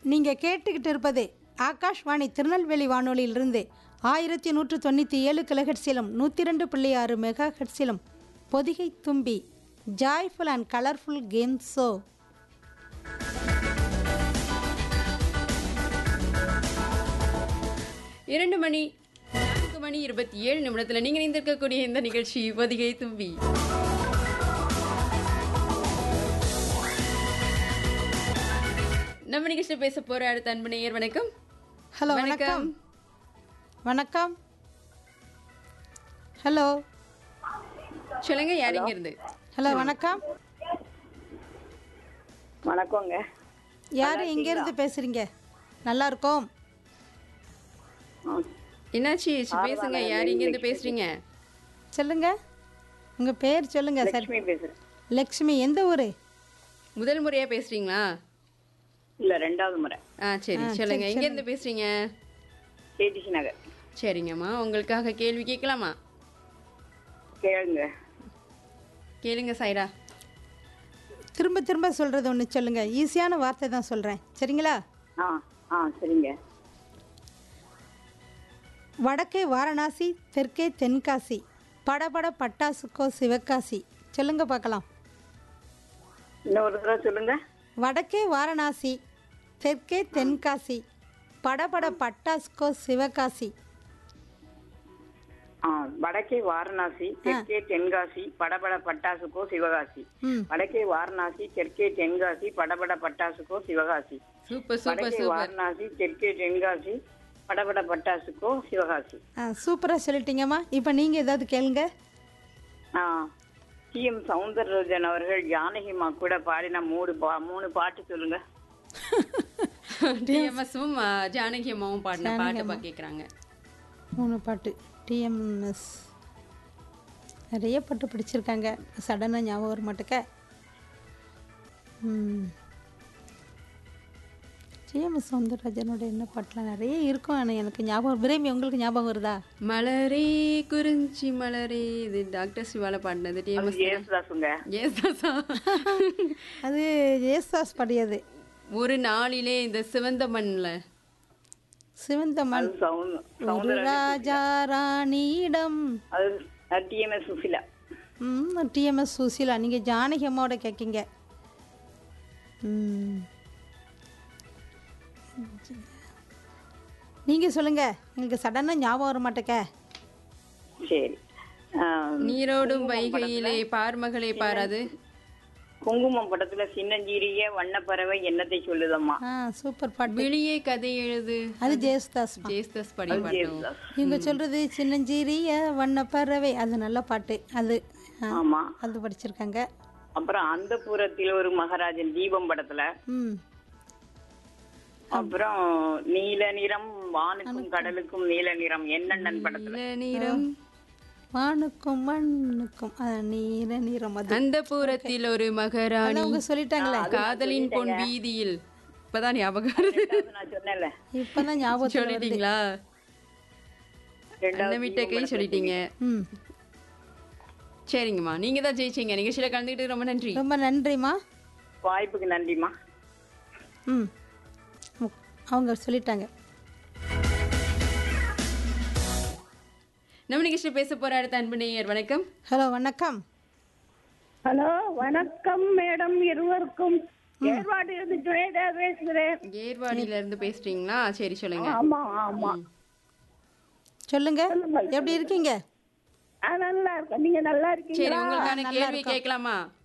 நீங்கள் கேட்டுக்கிட்டு இருப்பது ஆகாஷ்வாணி திருநெல்வேலி வானொலியிலிருந்து ஆயிரத்தி நூற்று தொண்ணூற்றி ஏழு கிலோஹெட்ஸிலும் நூற்றி ரெண்டு புள்ளி ஆறு மெகா ஹெட்ஸிலும் பொதிகை தும்பி joyful and colourful game show இரண்டு மணி நான்கு மணி இருபத்தி ஏழு நிமிடத்துல நீங்க இணைந்திருக்கக்கூடிய இந்த நிகழ்ச்சி பொதிகை தும்பி நம்ம நிகழ்ச்சியில் பேச போற அடுத்த அன்பு நேயர் வணக்கம் ஹலோ வணக்கம் வணக்கம் ஹலோ சொல்லுங்க யார் இங்க இருந்து ஹலோ வணக்கம் வணக்கங்க யார் எங்கேருந்து பேசுகிறீங்க நல்லா இருக்கோம் என்னாச்சு பேசுங்க யார் இங்க இருந்து பேசுறீங்க சொல்லுங்க உங்கள் பேர் சொல்லுங்க சார் லட்சுமி பேசுறேன் லக்ஷ்மி எந்த ஊர் முதல் முறையா பேசுறீங்களா இல்ல ரெண்டாவது முறை ஆ சரி சொல்லுங்க எங்க இருந்து பேசுறீங்க கேடிசி நகர் சரிங்கம்மா உங்களுக்காக கேள்வி கேட்கலாமா கேளுங்க கேளுங்க சாய்ரா திரும்ப திரும்ப சொல்கிறது ஒன்று சொல்லுங்க ஈஸியான வார்த்தை தான் சொல்கிறேன் சரிங்களா ஆ ஆ சரிங்க வடக்கே வாரணாசி தெற்கே தென்காசி படபட பட்டாசுக்கோ சிவகாசி சொல்லுங்க பார்க்கலாம் இன்னொரு தடவை சொல்லுங்க வடக்கே வாரணாசி தெற்கே தென்காசி படபட பட்டாசுக்கோ சிவகாசி ஆ வடக்கே வாரணாசி தெற்கே தென்காசி படபட பட்டாசுக்கோ சிவகாசி ம் வடக்கே வாரணாசி தெற்கே தென்காசி படபட பட்டாசுக்கோ சிவகாசி சூப்பர் சூப்பர் வடக்கே சூப்பர் வாரணாசி தெற்கே தென்காசி படபட பட்டாசுக்கோ சிவகாசி ஆ சூப்பராக சொல்லிட்டீங்கம்மா இப்போ நீங்கள் ஏதாவது கேளுங்க ஆ டி எம் சவுந்தரராஜன் அவர்கள் ஜானகிமா கூட பாடின மூணு பா மூணு பாட்டு சொல்லுங்க டிஎம்எஸும் ஜானகி அம்மாவும் பாடின பாட்டு பா கேட்குறாங்க மூணு பாட்டு டிஎம்எஸ் நிறைய பாட்டு பிடிச்சிருக்காங்க சடனாக ஞாபகம் வர மாட்டேக்க டிஎம்எஸ் சவுந்தரராஜனோட என்ன பாட்டுலாம் நிறைய இருக்கும் ஆனால் எனக்கு ஞாபகம் விரும்பி உங்களுக்கு ஞாபகம் வருதா மலரே குறிஞ்சி மலரே இது டாக்டர் சிவால பாடினது டிஎம்எஸ் ஏசுதாசுங்க ஏசாசா அது ஏசாஸ் பாடியது ஒரு நாளிலே இந்த சிவந்த மண்ணில் சிவந்த மண் சவுந்த ஒரு ராஜா ராணியிடம் அது டிஎம்எஸ் சுசிலா ம் டிஎம்எஸ் சுசீலா நீங்கள் ஜானகி அம்மாவோட கேட்கீங்க ம் நீங்கள் சொல்லுங்கள் எங்களுக்கு சடனாக ஞாபகம் வர மாட்டேக்க சரி ஆ, நீரோடும் வைகையிலே பார்மகளே பாராது குங்குமம் படத்துல சின்னஞ்சீரிய வண்ணப்பறவை என்னத்தை சொல்லுதம்மா ஆ சூப்பர் பாட்டு வெளியே கதை எழுது அது ஜெயசுதாஸ் ஜேஸ்தஸ் பாடிய பாட்டு ஜேசுதாஸ். இவங்க சொல்கிறது சின்னஞ்சீரிய வண்ண பறவை அது நல்ல பாட்டு அது ஆ, ஆமா அது படிச்சிருக்காங்க அப்புறம் அந்த புறத்தில் ஒரு மகாராஜன் தீபம் படத்துல ம் அப்புறம் நீல நிறம் வானுக்கும் கடலுக்கும் நீல நிறம் என்னண்ணன் படத்துல நீல நிறம் வானுக்கும் மண்ணுக்கும் ஆ, நீல நிறம் அது அந்த புறத்தில் ஒரு மகாராணி அதான் அவங்க சொல்லிட்டாங்களே காதலின் பொன் வீதியில் இப்பதான் ஞாபகம் வருது ரெண்டாவது நான் சொன்னேன்ல இப்பதான் ஞாபகத்தில் வருது சொல்லிட்டீங்களா ரெண்டாவது அன்னமிட்ட கை சொல்லிட்டீங்க ம் சரிங்கம்மா நீங்க தான் ஜெயிச்சீங்க நிகழ்ச்சியில கலந்துக்கிட்டு ரொம்ப நன்றி ரொம்ப நன்றிம்மா வாய்ப்புக்கு நன்றிம்மா ம் ம், அவங்க சொல்லிட்டாங்க நம்ம நிகழ்ச்சியில் பேச போற அடுத்த அன்பு நேயர் வணக்கம் ஹலோ வணக்கம் ஹலோ வணக்கம் மேடம் இருவருக்கும் ஏற்பாடு இருந்து ஜுனேதா பேசுகிறேன் ஏர்வாடியில இருந்து பேசுறீங்களா சரி சொல்லுங்க ஆமா ஆமா சொல்லுங்க எப்படி இருக்கீங்க ஆ, நல்லா இருக்கேன் நீங்க நல்லா இருக்கீங்க சரி உங்களுக்கான கேள்வி கேட்கலாமா